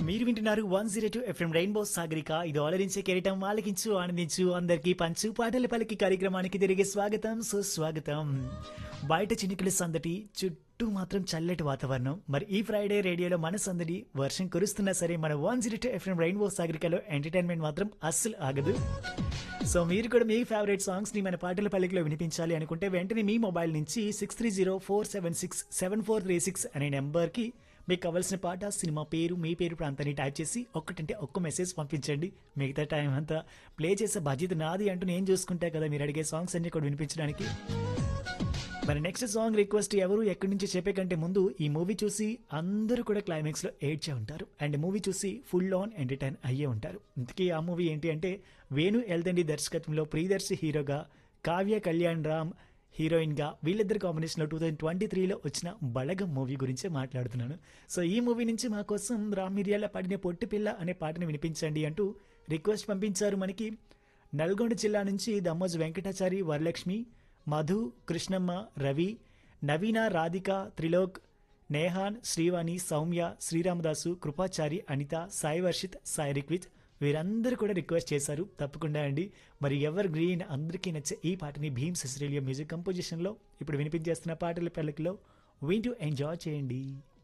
మీరు వింటున్నారు one zero two FM rainbow Sagarika ఇది ఆలరించే కెరటం ఆలకించు ఆనందించు అందరికీ పంచు పాటల పలికి కార్యక్రమానికి తిరిగి స్వాగతం సుస్వాగతం బయట చినుకుల సందటి చుట్టూ మాత్రం చల్లటి వాతావరణం మరి ఈ ఫ్రైడే రేడియోలో మన సందడి వర్షం కురుస్తున్నా సరే మన one zero two FM rainbow సాగరికలో ఎంటర్టైన్మెంట్ మాత్రం అస్సలు ఆగదు సో మీరు కూడా మీ ఫేవరెట్ సాంగ్స్ ని మన పాటల పలికిలో వినిపించాలి అనుకుంటే వెంటనే మీ మొబైల్ నుంచి six three zero four seven six seven four three six అనే నెంబర్కి మీకు కావాల్సిన పాట సినిమా పేరు మీ పేరు ప్రాంతాన్ని టైప్ చేసి ఒక్కటంటే ఒక్క మెసేజ్ పంపించండి మిగతా టైం అంతా ప్లే చేసే బాధ్యత నాది అంటూ నేను చూసుకుంటా కదా మీరు అడిగే సాంగ్స్ అన్ని కూడా వినిపించడానికి మరి నెక్స్ట్ సాంగ్ రిక్వెస్ట్ ఎవరు ఎక్కడి నుంచి చెప్పే కంటే ముందు ఈ మూవీ చూసి అందరూ కూడా క్లైమాక్స్ లో ఏడ్చే ఉంటారు అండ్ మూవీ చూసి ఫుల్ ఆన్ ఎంటర్టైన్ అయ్యే ఉంటారు ఇంతకీ ఆ మూవీ ఏంటి అంటే వేణు ఎల్దండి దర్శకత్వంలో ప్రియదర్శి హీరోగా కావ్య కళ్యాణ్ రామ్ హీరోయిన్ గా వీళ్ళిద్దరు కాంబినేషన్ లో టూ థౌజండ్ ట్వంటీ త్రీలో వచ్చిన బళగం మూవీ గురించే మాట్లాడుతున్నాను సో ఈ మూవీ నుంచి మా కోసం రామ్ మిరియాల పడిన పొట్టి పిల్ల అనే పాటను వినిపించండి అంటూ రిక్వెస్ట్ పంపించారు మనకి నల్గొండ జిల్లా నుంచి దమ్మోజు వెంకటాచారి వరలక్ష్మి మధు కృష్ణమ్మ రవి నవీన రాధిక త్రిలోక్ నేహాన్ శ్రీవాణి సౌమ్య శ్రీరామదాసు కృపాచారి అనిత సాయి వర్షిత్ సాయి రిక్విత్ వీరందరూ కూడా రిక్వెస్ట్ చేశారు తప్పకుండా అండి మరి ఎవర్ గ్రీన్ అందరికీ నచ్చే ఈ పాటని భీమ్ సెసరేలియా మ్యూజిక్ కంపోజిషన్లో ఇప్పుడు వినిపించేస్తున్న పాటల పల్లకిలో వింటూ ఎంజాయ్ చేయండి